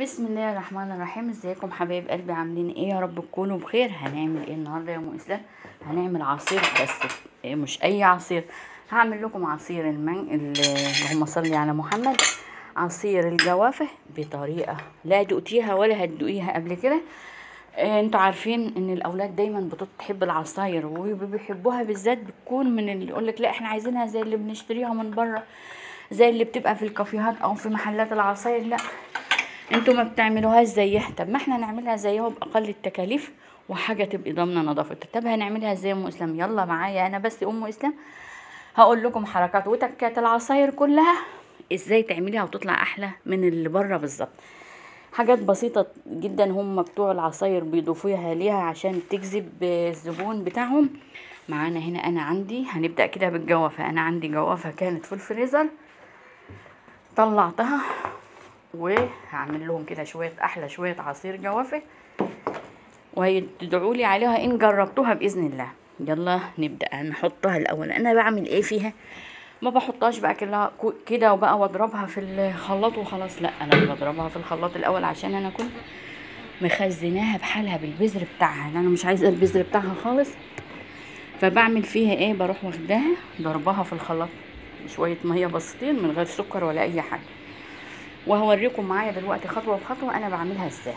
بسم الله الرحمن الرحيم ازيكم حبايب قلبي عاملين ايه يا رب تكونوا بخير هنعمل ايه النهارده يا ام اسلام هنعمل عصير بس إيه مش اي عصير هعمل لكم عصير المن اللهم صل على محمد عصير الجوافه بطريقه لا دقتيها ولا هتدوقيها قبل كده إيه انتوا عارفين ان الاولاد دايما بتحب العصاير وبيحبوها بالذات بتكون من اللي يقول لك لا احنا عايزينها زي اللي بنشتريها من بره زي اللي بتبقى في الكافيهات او في محلات العصاير لا انتوا ما بتعملوهاش زيها طب ما احنا نعملها زيها باقل التكاليف وحاجه تبقي ضامنه نظافتها طب هنعملها ازاي يا ام اسلام يلا معايا انا بس ام اسلام هقول لكم حركات وتكات العصاير كلها ازاي تعمليها وتطلع احلى من اللي بره بالظبط حاجات بسيطة جدا هم بتوع العصاير بيضيفوها ليها عشان تجذب الزبون بتاعهم معانا هنا انا عندي هنبدأ كده بالجوافة انا عندي جوافة كانت في الفريزر طلعتها وهعمل لهم كده شويه احلى شويه عصير جوافه وهيدعوا لي عليها ان جربتوها باذن الله يلا نبدا نحطها الاول انا بعمل ايه فيها ما بحطهاش بقى كده كده وبقى واضربها في الخلاط وخلاص لا انا بضربها في الخلاط الاول عشان انا كنت مخزناها بحالها بالبذر بتاعها انا مش عايزه البذر بتاعها خالص فبعمل فيها ايه بروح واخداها ضربها في الخلاط شويه ميه بسيطين من غير سكر ولا اي حاجه وهوريكم معايا دلوقتي خطوه بخطوه انا بعملها ازاي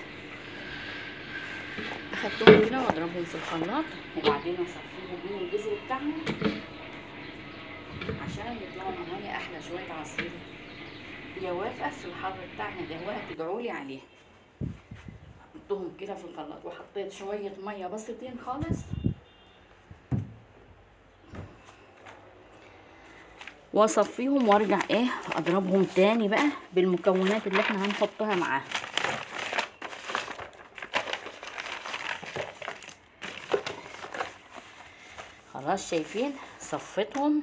اخدتهم كده واضربهم في الخلاط وبعدين اصفيهم من البذر بتاعهم عشان يطلعوا معايا احلى شويه عصير جوافه في الحر بتاعنا ده وقت ادعوا لي عليه حطهم كده في الخلاط وحطيت شويه ميه بسيطين خالص واصفيهم وارجع ايه اضربهم تاني بقى بالمكونات اللي احنا هنحطها معاها خلاص شايفين صفيتهم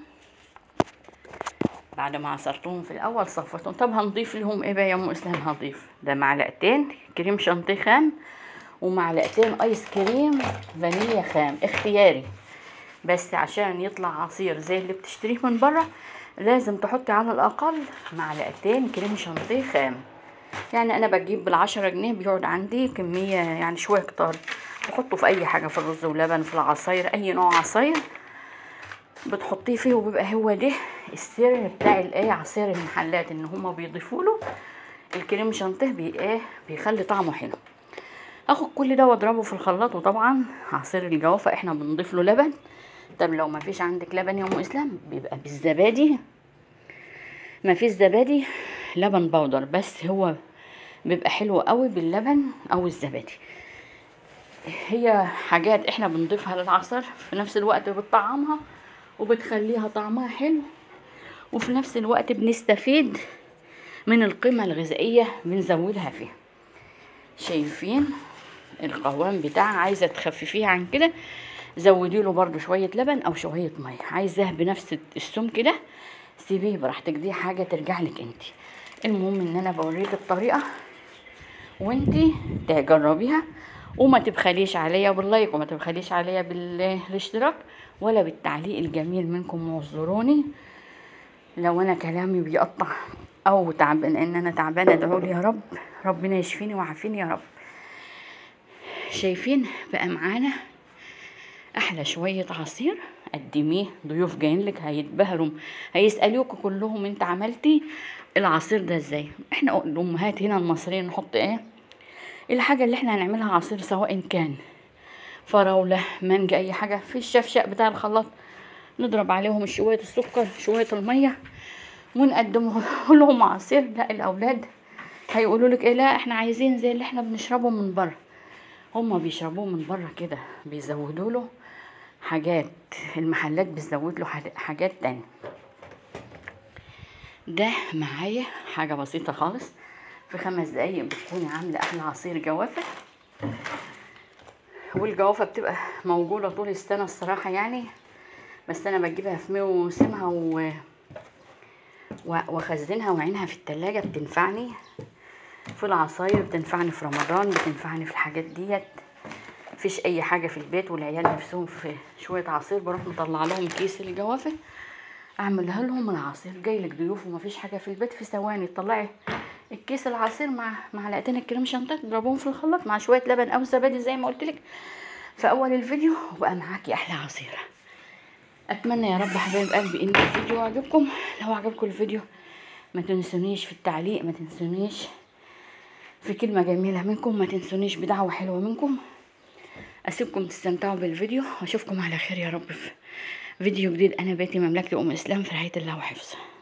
بعد ما عصرتهم في الاول صفيتهم طب هنضيف لهم ايه بقى يا ام اسلام هضيف ده معلقتين كريم شانتيه خام ومعلقتين ايس كريم فانيليا خام اختياري بس عشان يطلع عصير زي اللي بتشتريه من بره لازم تحطي على الاقل معلقتين كريم شانتيه خام يعني انا بجيب بالعشرة جنيه بيقعد عندي كمية يعني شوية كتار بحطه في اي حاجة في الرز ولبن في العصاير اي نوع عصاير بتحطيه فيه وبيبقى هو ده السر بتاع الايه عصير المحلات ان هما بيضيفوا له الكريم شانتيه بي ايه بيخلي طعمه حلو اخد كل ده واضربه في الخلاط وطبعا عصير الجوافه احنا بنضيف له لبن طب لو ما فيش عندك لبن يا ام اسلام بيبقى بالزبادي ما فيش زبادي لبن بودر بس هو بيبقى حلو قوي باللبن او الزبادي هي حاجات احنا بنضيفها للعصير في نفس الوقت بتطعمها وبتخليها طعمها حلو وفي نفس الوقت بنستفيد من القيمة الغذائية بنزودها فيها شايفين القوام بتاعها عايزة تخففيها عن كده زودي له برده شويه لبن او شويه ميه عايزاه بنفس السمك ده سيبيه براحتك دي حاجه ترجع لك انت المهم ان انا بوريك الطريقه وانت تجربيها وما تبخليش عليا باللايك وما تبخليش عليا بالاشتراك ولا بالتعليق الجميل منكم واعذروني لو انا كلامي بيقطع او تعبان ان انا تعبانه ادعوا لي يا رب ربنا يشفيني ويعافيني يا رب شايفين بقى معانا احلى شويه عصير قدميه ضيوف جايين لك هيتبهروا هيسالوك كلهم انت عملتي العصير ده ازاي احنا الامهات هنا المصريين نحط ايه الحاجه اللي احنا هنعملها عصير سواء كان فراوله مانجا اي حاجه في الشفشق بتاع الخلاط نضرب عليهم شويه السكر شويه الميه ونقدمه لهم عصير لا الاولاد هيقولوا لك ايه لا احنا عايزين زي اللي احنا بنشربه من بره هما بيشربوه من بره كده بيزودوا له حاجات المحلات بتزود له حاجات تانية ده معايا حاجة بسيطة خالص في خمس دقايق بتكوني عاملة أحلى عصير جوافة والجوافة بتبقى موجودة طول السنة الصراحة يعني بس أنا بجيبها في موسمها و واخزنها وعينها في التلاجة بتنفعني في العصاير بتنفعني في رمضان بتنفعني في الحاجات ديت مفيش اي حاجه في البيت والعيال نفسهم في شويه عصير بروح مطلع لهم كيس الجوافه اعملها لهم العصير جاي لك ضيوف ومفيش حاجه في البيت في ثواني تطلعي الكيس العصير مع معلقتين الكريم شانتيه تضربوهم في الخلاط مع شويه لبن او زبادي زي ما قلت لك في اول الفيديو وبقى معاكي احلى عصير اتمنى يا رب حبايب قلبي ان الفيديو عجبكم لو عجبكم الفيديو ما تنسونيش في التعليق ما تنسونيش في كلمه جميله منكم ما تنسونيش بدعوه حلوه منكم اسيبكم تستمتعوا بالفيديو واشوفكم على خير يا رب في فيديو جديد انا بيتي مملكه ام اسلام في رعايه الله وحفظه